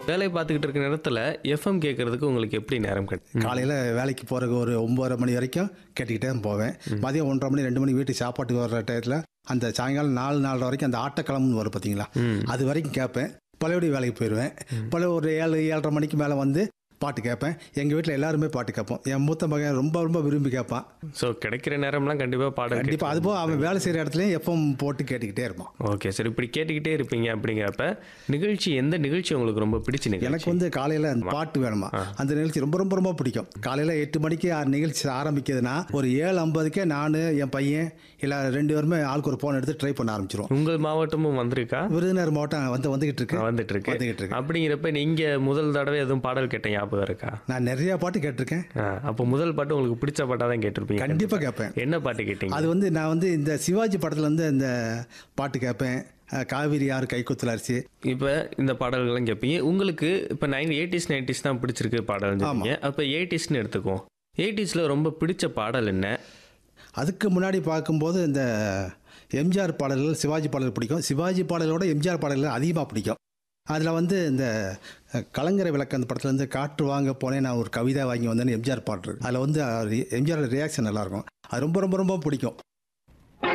வேலை பார்த்துக்கிட்டு இருக்க நேரத்தில் எஃப்எம் கேட்கறதுக்கு உங்களுக்கு எப்படி நேரம் கிடைக்கும் காலையில் வேலைக்கு போகிறக்கு ஒரு ஒம்பதரை மணி வரைக்கும் கேட்டுக்கிட்டே தான் போவேன் மதியம் ஒன்றரை மணி ரெண்டு மணி வீட்டுக்கு சாப்பாட்டுக்கு வர்ற டயத்தில் அந்த சாயங்காலம் நாலு நாலரை வரைக்கும் அந்த ஆட்டக்கிழமுன்னு வரும் பார்த்தீங்களா ம் அது வரைக்கும் கேட்பேன் பழையபடி வேலைக்கு போயிடுவேன் பழைய ஒரு ஏழு ஏழரை மணிக்கு மேலே வந்து பாட்டு கேட்பேன் எங்கள் வீட்டில் எல்லாருமே பாட்டு கேட்போம் என் மூத்த மகன் ரொம்ப ரொம்ப விரும்பி கேட்பான் ஸோ கிடைக்கிற நேரம்லாம் கண்டிப்பாக பாடல் கண்டிப்பாக அதுபோல் அவன் வேலை செய்கிற இடத்துலையும் எப்பவும் போட்டு கேட்டுக்கிட்டே இருப்பான் ஓகே சரி இப்படி கேட்டுக்கிட்டே இருப்பீங்க அப்படிங்கிறப்ப நிகழ்ச்சி எந்த நிகழ்ச்சி உங்களுக்கு ரொம்ப பிடிச்ச எனக்கு நிகழ்ச்சி வந்து காலையில் அந்த பாட்டு வேணுமா அந்த நிகழ்ச்சி ரொம்ப ரொம்ப ரொம்ப பிடிக்கும் காலையில் எட்டு மணிக்கு ஆ- நிகழ்ச்சி ஆரம்பிக்குதுன்னா ஒரு ஏழு ஐம்பதுக்கே நான் என் பையன் இல்லை ரெண்டு பேருமே ஆளுக்கு ஒரு ஃபோன் எடுத்து ட்ரை பண்ண ஆரம்பிச்சிருவோம் உங்கள் மாவட்டமும் வந்திருக்கா விருதுநகர் மாவட்டம் வந்து வந்துகிட்டு இருக்கு வந்துட்டு இருக்கு வந்துகிட்டு இருக்கு அப்படிங்கிறப்ப நீங்க முதல் தடவை எதுவும் பாடல் கேட்ட ஞாபகம் இருக்கா நான் நிறைய பாட்டு கேட்டிருக்கேன் ஆ, அப்போ முதல் பாட்டு உங்களுக்கு பிடிச்ச பாட்டா தான் கேட்டிருப்பீங்க கண்டிப்பாக கேட்பேன் என்ன பாட்டு கேட்டீங்க அது வந்து நான் வந்து இந்த சிவாஜி படத்தில் வந்து இந்த பாட்டு கேட்பேன் அஹ் காவிரி யார் கைக்குத்தல் அரிசி இப்போ இந்த பாடல்கள்லாம் கேட்பீங்க உங்களுக்கு இப்போ நைன் எயிட்டிஸ் நைன்டிஸ் தான் பிடிச்சிருக்கு பாடல் சொன்னீங்க அப்போ எயிட்டிஸ்னு எடுத்துக்குவோம் எயிட்டிஸில் ரொம்ப பிடிச்ச பாடல் என்ன அதுக்கு முன்னாடி பார்க்கும்போது இந்த எம்ஜிஆர் பாடல்கள் சிவாஜி பாடல்கள் பிடிக்கும் சிவாஜி பாடலோட எம்ஜிஆர் பாடல்கள் அதிகமாக பிடிக்கும் அதில் வந்து இந்த அஹ், கலங்கரை விளக்கு அந்த படத்துலேருந்து காற்று வாங்க போனேன் நான் ஒரு கவிதை வாங்கி வந்தேன்னு எம்ஜிஆர் பாட்டு இருக்கு அதில் வந்து அவர் எம்ஜிஆர் ரியாக்ஷன் நல்லாயிருக்கும் அது ரொம்ப ரொம்ப ரொம்ப பிடிக்கும்